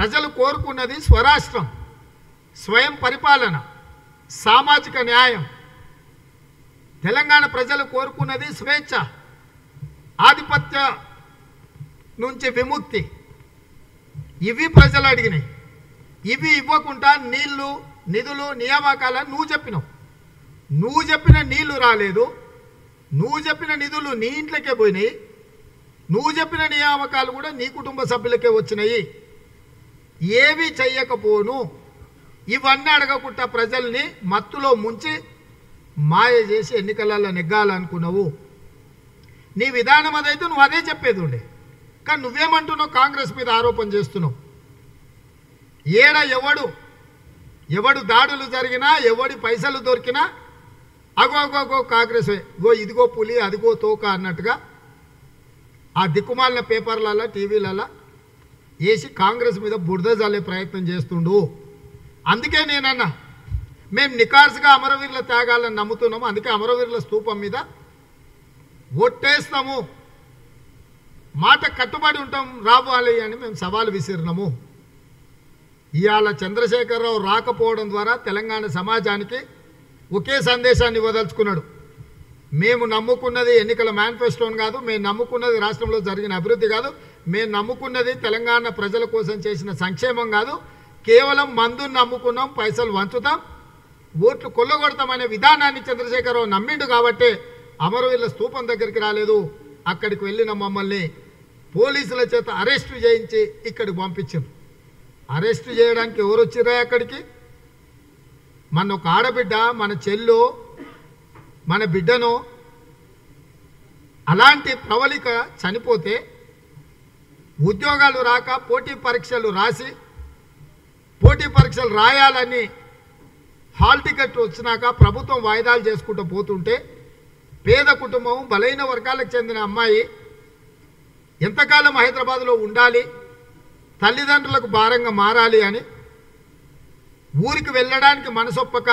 ప్రజలు కోరుకున్నది స్వరాష్ట్రం స్వయం పరిపాలన సామాజిక న్యాయం తెలంగాణ ప్రజలు కోరుకున్నది స్వేచ్ఛ ఆధిపత్య నుంచి విముక్తి ఇవి ప్రజలు అడిగినాయి ఇవి ఇవ్వకుండా నీళ్లు నిధులు నియామకాలని నువ్వు చెప్పినావు నువ్వు చెప్పిన నీళ్లు రాలేదు నువ్వు చెప్పిన నిధులు నీ ఇంట్లోకే పోయినాయి నువ్వు చెప్పిన నియామకాలు కూడా నీ కుటుంబ సభ్యులకే వచ్చినాయి ఏవి చెయ్యకపోను ఇవన్నీ అడగకుండా ప్రజల్ని మత్తులో ముంచి మాయ చేసి ఎన్నికలలో నెగ్గాలనుకున్నావు నీ విధానం అదైతే నువ్వు అదే చెప్పేది ఉండే కానీ నువ్వేమంటున్నావు కాంగ్రెస్ మీద ఆరోపణ చేస్తున్నావు ఏడ ఎవడు ఎవడు దాడులు జరిగినా ఎవడి పైసలు దొరికినా అగో అగో అగో కాంగ్రెస్ గో ఇదిగో పులి అదిగో తోక అన్నట్టుగా ఆ దిక్కుమాలిన పేపర్లలో టీవీలలో వేసి కాంగ్రెస్ మీద బురద జల్లే ప్రయత్నం చేస్తుండు అందుకే నేనన్నా మేము నికార్సుగా అమరవీరుల త్యాగాలను నమ్ముతున్నాము అందుకే అమరవీరుల స్తూపం మీద ఒట్టేస్తాము మాట కట్టుబడి ఉంటాం రావాలి అని మేము సవాలు విసిరినాము ఇవాళ చంద్రశేఖరరావు రాకపోవడం ద్వారా తెలంగాణ సమాజానికి ఒకే సందేశాన్ని ఇవ్వదలుచుకున్నాడు మేము నమ్ముకున్నది ఎన్నికల మేనిఫెస్టోని కాదు మేము నమ్ముకున్నది రాష్ట్రంలో జరిగిన అభివృద్ధి కాదు మేము నమ్ముకున్నది తెలంగాణ ప్రజల కోసం చేసిన సంక్షేమం కాదు కేవలం మందుని నమ్ముకున్నాం పైసలు వంచుతాం ఓట్లు కొల్లగొడతామనే విధానాన్ని చంద్రశేఖరరావు నమ్మిండు కాబట్టే అమరవీరుల స్తూపం దగ్గరికి రాలేదు అక్కడికి వెళ్ళిన మమ్మల్ని పోలీసుల చేత అరెస్టు చేయించి ఇక్కడికి పంపించారు అరెస్ట్ చేయడానికి ఎవరు వచ్చిరా అక్కడికి మన ఒక ఆడబిడ్డ మన చెల్లు మన బిడ్డను అలాంటి ప్రవళిక చనిపోతే ఉద్యోగాలు రాక పోటీ పరీక్షలు రాసి పోటీ పరీక్షలు రాయాలని హాల్ టికెట్ వచ్చినాక ప్రభుత్వం వాయిదాలు చేసుకుంటూ పోతుంటే పేద కుటుంబం బలైన వర్గాలకు చెందిన అమ్మాయి ఎంతకాలం హైదరాబాద్లో ఉండాలి తల్లిదండ్రులకు భారంగా మారాలి అని ఊరికి వెళ్ళడానికి మనసొప్పక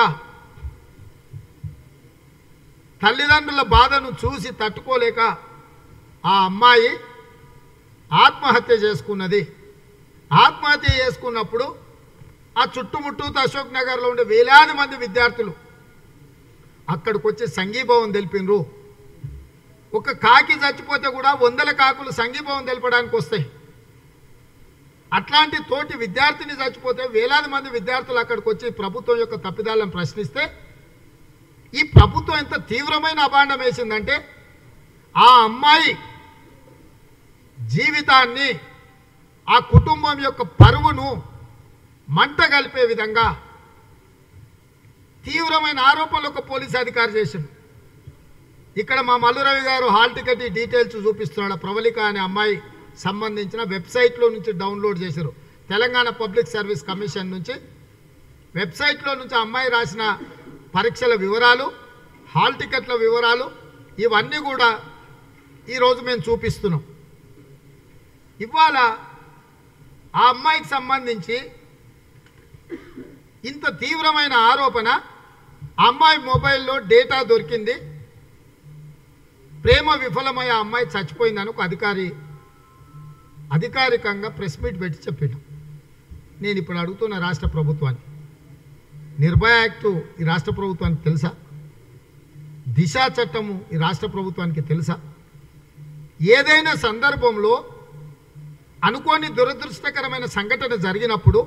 తల్లిదండ్రుల బాధను చూసి తట్టుకోలేక ఆ అమ్మాయి ఆత్మహత్య చేసుకున్నది ఆత్మహత్య చేసుకున్నప్పుడు ఆ చుట్టుముట్టూ అశోక్ నగర్లో ఉండే వేలాది మంది విద్యార్థులు అక్కడికి వచ్చి సంఘీభావం తెలిపినరు ఒక కాకి చచ్చిపోతే కూడా వందల కాకులు సంఘీభావం తెలపడానికి వస్తాయి అట్లాంటి తోటి విద్యార్థిని చచ్చిపోతే వేలాది మంది విద్యార్థులు అక్కడికి వచ్చి ప్రభుత్వం యొక్క తప్పిదాలను ప్రశ్నిస్తే ఈ ప్రభుత్వం ఎంత తీవ్రమైన అభాండం వేసిందంటే ఆ అమ్మాయి జీవితాన్ని ఆ కుటుంబం యొక్క పరువును మంట కలిపే విధంగా తీవ్రమైన ఆరోపణలు ఒక పోలీస్ అధికారి చేసిండు ఇక్కడ మా మల్లురవి గారు హాల్ టికెట్ ఈ డీటెయిల్స్ చూపిస్తున్నాడు ఆ ప్రవళిక అనే అమ్మాయి సంబంధించిన వెబ్సైట్లో నుంచి డౌన్లోడ్ చేశారు తెలంగాణ పబ్లిక్ సర్వీస్ కమిషన్ నుంచి వెబ్సైట్లో నుంచి ఆ అమ్మాయి రాసిన పరీక్షల వివరాలు హాల్ టికెట్ల వివరాలు ఇవన్నీ కూడా ఈరోజు మేము చూపిస్తున్నాం ఇవాళ ఆ అమ్మాయికి సంబంధించి ఇంత తీవ్రమైన ఆరోపణ ఆ అమ్మాయి మొబైల్లో డేటా దొరికింది ప్రేమ విఫలమై ఆ అమ్మాయి చచ్చిపోయిందని ఒక అధికారి అధికారికంగా ప్రెస్ మీట్ పెట్టి చెప్పిండు నేను ఇప్పుడు అడుగుతున్న రాష్ట్ర ప్రభుత్వాన్ని నిర్భయ యాక్టు ఈ రాష్ట్ర ప్రభుత్వానికి తెలుసా దిశ చట్టము ఈ రాష్ట్ర ప్రభుత్వానికి తెలుసా ఏదైనా సందర్భంలో అనుకోని దురదృష్టకరమైన సంఘటన జరిగినప్పుడు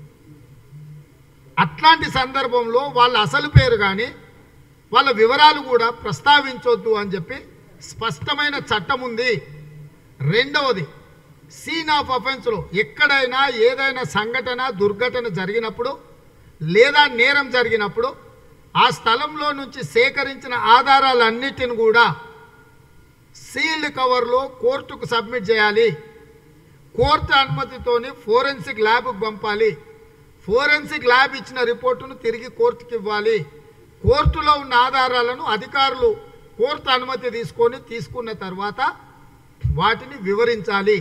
అట్లాంటి సందర్భంలో వాళ్ళ అసలు పేరు కానీ వాళ్ళ వివరాలు కూడా ప్రస్తావించొద్దు అని చెప్పి స్పష్టమైన చట్టం ఉంది రెండవది సీన్ ఆఫ్ అఫెన్స్లో ఎక్కడైనా ఏదైనా సంఘటన దుర్ఘటన జరిగినప్పుడు లేదా నేరం జరిగినప్పుడు ఆ స్థలంలో నుంచి సేకరించిన ఆధారాలన్నిటిని కూడా సీల్డ్ కవర్లో కోర్టుకు సబ్మిట్ చేయాలి కోర్టు అనుమతితోని ఫోరెన్సిక్ ల్యాబ్కు పంపాలి ఫోరెన్సిక్ ల్యాబ్ ఇచ్చిన రిపోర్టును తిరిగి కోర్టుకి ఇవ్వాలి కోర్టులో ఉన్న ఆధారాలను అధికారులు కోర్టు అనుమతి తీసుకొని తీసుకున్న తర్వాత వాటిని వివరించాలి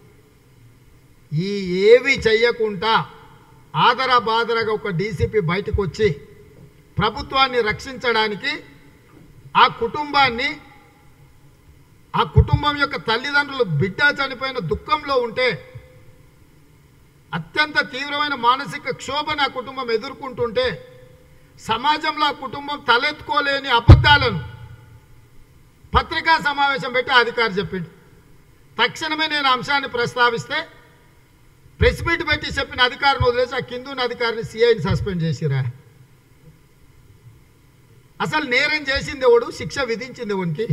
ఈ ఏవి చెయ్యకుండా ఆదరా బాదరగా ఒక డీసీపీ బయటకు వచ్చి ప్రభుత్వాన్ని రక్షించడానికి ఆ కుటుంబాన్ని ఆ కుటుంబం యొక్క తల్లిదండ్రులు బిడ్డ చనిపోయిన దుఃఖంలో ఉంటే అత్యంత తీవ్రమైన మానసిక క్షోభ నా కుటుంబం ఎదుర్కొంటుంటే సమాజంలో ఆ కుటుంబం తలెత్తుకోలేని అబద్ధాలను పత్రికా సమావేశం పెట్టి ఆ అధికారి చెప్పిండు తక్షణమే నేను అంశాన్ని ప్రస్తావిస్తే ప్రెస్ మీట్ పెట్టి చెప్పిన అధికారిని వదిలేసి ఆ కిందున్న అధికారిని సిఐని సస్పెండ్ చేసిరా అసలు నేరం చేసింది ఎవడు శిక్ష విధించింది ఎవరికి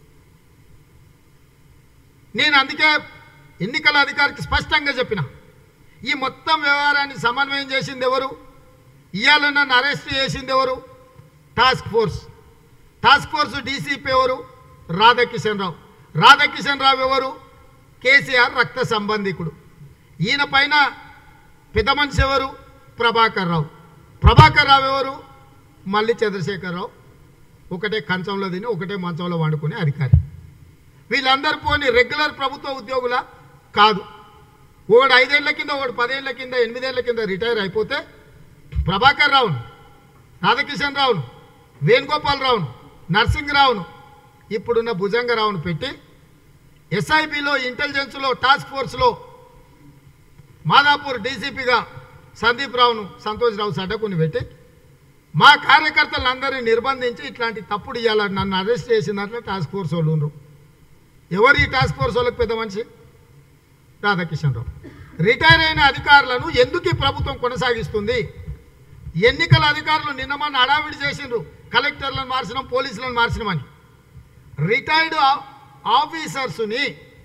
నేను అందుకే ఎన్నికల అధికారికి స్పష్టంగా చెప్పిన ఈ మొత్తం వ్యవహారాన్ని సమన్వయం చేసింది ఎవరు ఇవాళ నన్ను అరెస్ట్ చేసింది ఎవరు task force task force DCP ఎవరు రాధాకిషన్ రావు రాధాకిషన్ రావు ఎవరు కేసీఆర్ రక్త సంబంధికుడు ఈయన పైన పెద్ద మనిషి ఎవరు ప్రభాకర్ రావు ప్రభాకర్ రావు ఎవరు మళ్ళీ చంద్రశేఖర్ రావు ఒకటే కంచంలో తిని ఒకటే మంచంలో వండుకునే అధికారి వీళ్ళందరూ పోని రెగ్యులర్ ప్రభుత్వ ఉద్యోగుల కాదు ఒకడు ఐదేళ్ల కింద ఒకడు పదేళ్ల కింద ఎనిమిదేళ్ల కింద రిటైర్ అయిపోతే ప్రభాకర్ రావును రాధాకిషన్ రావును వేణుగోపాల్ రావును నర్సింగ్ రావును ఇప్పుడున్న భుజంగరావును పెట్టి ఎస్ఐబిలో ఇంటెలిజెన్స్లో టాస్క్ ఫోర్స్లో మాదాపూర్ డీసీపీగా సందీప్ రావును సంతోష్ రావు సడ్డకుని పెట్టి మా కార్యకర్తలందరినీ నిర్బంధించి ఇట్లాంటి తప్పుడు ఇవ్వాలని నన్ను అరెస్ట్ చేసినట్లు టాస్క్ ఫోర్స్ వాళ్ళు ఉన్నారు ఎవరు ఈ టాస్క్ ఫోర్స్ వాళ్ళకి పెద్ద మనిషి రాధాకిషన్ రావు రిటైర్ అయిన అధికారులను ఎందుకు ఈ ప్రభుత్వం కొనసాగిస్తుంది ఎన్నికల అధికారులు నిన్న మొన్న హడావిడి చేసిండ్రు కలెక్టర్లను మార్చడం పోలీసులను మార్చడమని రిటైర్డ్ ఆఫీసర్స్ని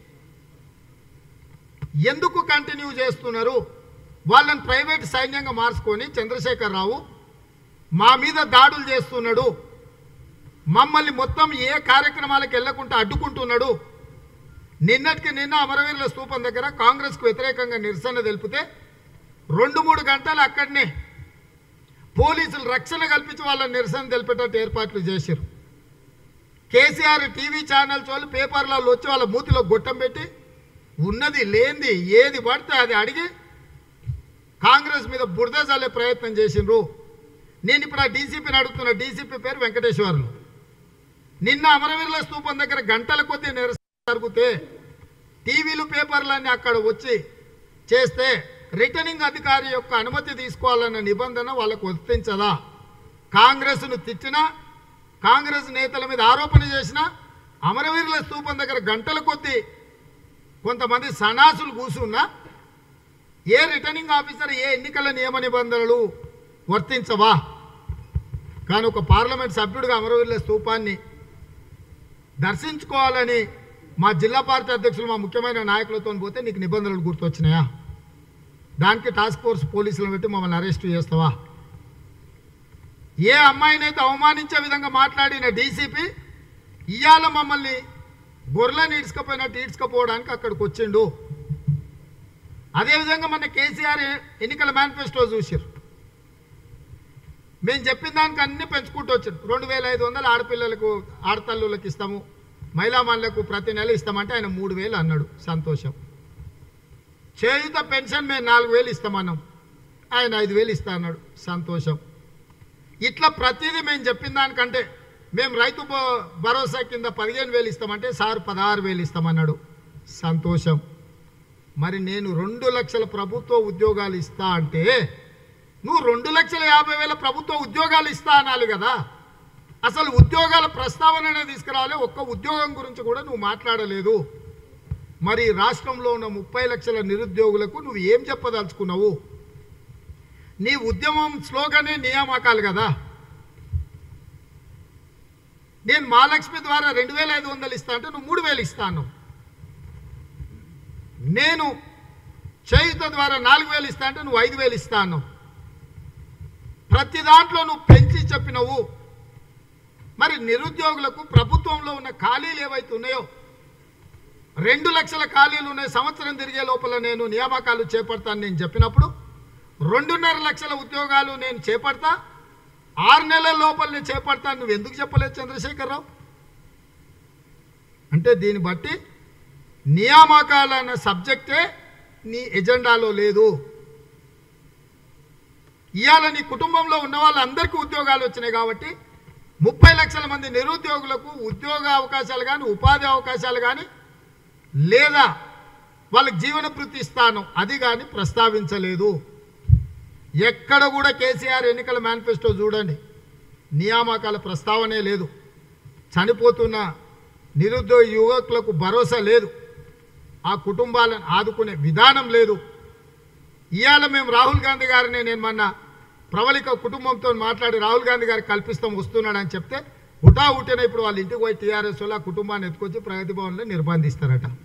ఎందుకు కంటిన్యూ చేస్తున్నారు వాళ్ళని ప్రైవేట్ సైన్యంగా మార్చుకొని చంద్రశేఖర్ రావు మా మీద దాడులు చేస్తున్నాడు మమ్మల్ని మొత్తం ఏ కార్యక్రమాలకు వెళ్లకుండా అడ్డుకుంటున్నాడు నిన్నటికి నిన్న అమరవీరుల స్తూపం దగ్గర కాంగ్రెస్కు వ్యతిరేకంగా నిరసన తెలిపితే రెండు మూడు గంటలు అక్కడనే పోలీసులు రక్షణ కల్పించి వాళ్ళ నిరసన తెలిపేటట్టు ఏర్పాట్లు చేశారు కేసీఆర్ టీవీ ఛానల్స్ వాళ్ళు పేపర్లలో వచ్చి వాళ్ళ మూతిలో గొట్టం పెట్టి ఉన్నది లేనిది ఏది పడితే అది అడిగి కాంగ్రెస్ మీద బురద చల్లే ప్రయత్నం చేసిండ్రు నేను ఇప్పుడు ఆ డీసీపీని అడుగుతున్న డీసీపీ పేరు వెంకటేశ్వర్లు నిన్న అమరవీరుల స్తూపం దగ్గర గంటల కొద్దీ నిరసన జరిగితే టీవీలు పేపర్లన్నీ అక్కడ వచ్చి చేస్తే రిటర్నింగ్ అధికారి యొక్క అనుమతి తీసుకోవాలన్న నిబంధన వాళ్ళకు వర్తించదా కాంగ్రెస్ను తిట్టినా కాంగ్రెస్ నేతల మీద ఆరోపణ చేసినా అమరవీరుల స్తూపం దగ్గర గంటల కొద్దీ కొంతమంది సన్నాసులు కూసున్నా ఏ రిటర్నింగ్ ఆఫీసర్ ఏ ఎన్నికల నియమ నిబంధనలు వర్తించవా కానీ ఒక పార్లమెంట్ సభ్యుడిగా అమరవీరుల స్తూపాన్ని దర్శించుకోవాలని మా జిల్లా పార్టీ అధ్యక్షులు మా ముఖ్యమైన నాయకులతో పోతే నీకు నిబంధనలు గుర్తొచ్చినాయా దానికి టాస్క్ ఫోర్స్ పోలీసులను పెట్టి మమ్మల్ని అరెస్ట్ చేస్తావా ఏ అమ్మాయినైతే అవమానించే విధంగా మాట్లాడిన డీసీపీ ఇవాళ మమ్మల్ని గొర్రెలను ఈడ్చుకపోయినట్టు ఈడ్చుకపోవడానికి అక్కడికి వచ్చిండు అదేవిధంగా మన కేసీఆర్ ఎన్నికల మేనిఫెస్టో చూసారు మేము చెప్పిన దానికి అన్ని పెంచుకుంటూ వచ్చారు రెండు వేల ఐదు వందలు ఆడపిల్లలకు ఆడతల్లులకు ఇస్తాము మహిళామణులకు ప్రతి నెల ఇస్తామంటే ఆయన మూడు వేలు అన్నాడు సంతోషం చేయుత పెన్షన్ మేము నాలుగు వేలు ఇస్తామన్నాం ఆయన ఐదు వేలు ఇస్తా అన్నాడు సంతోషం ఇట్లా ప్రతిదీ మేము చెప్పిన దానికంటే మేము రైతు భ- భరోసా కింద పదిహేను వేలు ఇస్తామంటే సార్ పదహారు వేలు ఇస్తామన్నాడు సంతోషం మరి నేను రెండు లక్షల ప్రభుత్వ ఉద్యోగాలు ఇస్తా అంటే నువ్వు రెండు లక్షల యాభై వేల ప్రభుత్వ ఉద్యోగాలు ఇస్తా అనాలి కదా అసలు ఉద్యోగాల ప్రస్తావననే తీసుకురావాలి ఒక్క ఉద్యోగం గురించి కూడా నువ్వు మాట్లాడలేదు మరి రాష్ట్రంలో ఉన్న ముప్పై లక్షల నిరుద్యోగులకు నువ్వు ఏం చెప్పదలుచుకున్నావు నీ ఉద్యమం స్లోగనే నియామకాలు కదా నేను మహాలక్ష్మి ద్వారా రెండు వేల ఐదు వందలు ఇస్తా అంటే నువ్వు మూడు వేలు ఇస్తాను నేను చేయుత ద్వారా నాలుగు వేలు ఇస్తా అంటే నువ్వు ఐదు వేలు ఇస్తాను ప్రతి దాంట్లో నువ్వు పెంచి చెప్పినవు మరి నిరుద్యోగులకు ప్రభుత్వంలో ఉన్న ఖాళీలు ఏవైతే ఉన్నాయో రెండు లక్షల ఖాళీలు ఉన్నాయి సంవత్సరం తిరిగే లోపల నేను నియామకాలు చేపడతాను నేను చెప్పినప్పుడు రెండున్నర లక్షల ఉద్యోగాలు నేను చేపడతా ఆరు నెలల లోపల నేను చేపడతాను నువ్వు ఎందుకు చెప్పలేదు చంద్రశేఖరరావు అంటే దీన్ని బట్టి నియామకాలు అన్న సబ్జెక్టే నీ ఎజెండాలో లేదు ఇవాళ నీ కుటుంబంలో ఉన్న వాళ్ళందరికీ ఉద్యోగాలు వచ్చినాయి కాబట్టి ముప్పై లక్షల మంది నిరుద్యోగులకు ఉద్యోగ అవకాశాలు కానీ ఉపాధి అవకాశాలు కానీ లేదా వాళ్ళకి జీవన భృతి ఇస్తాను అది కానీ ప్రస్తావించలేదు ఎక్కడ కూడా కేసీఆర్ ఎన్నికల మేనిఫెస్టో చూడండి నియామకాల ప్రస్తావనే లేదు చనిపోతున్న నిరుద్యోగ యువకులకు భరోసా లేదు ఆ కుటుంబాలను ఆదుకునే విధానం లేదు ఇవాళ మేము రాహుల్ గాంధీ గారిని నేను మొన్న ప్రవళిక కుటుంబంతో మాట్లాడి రాహుల్ గాంధీ గారికి కల్పిస్తాం వస్తున్నాడని చెప్తే హుటా హుటిన ఇప్పుడు వాళ్ళ ఇంటికి పోయి టీఆర్ఎస్ వాళ్ళు ఆ కుటుంబాన్ని ఎత్తుకొచ్చి ప్రగతి భవన్లో నిర్బంధిస్తారట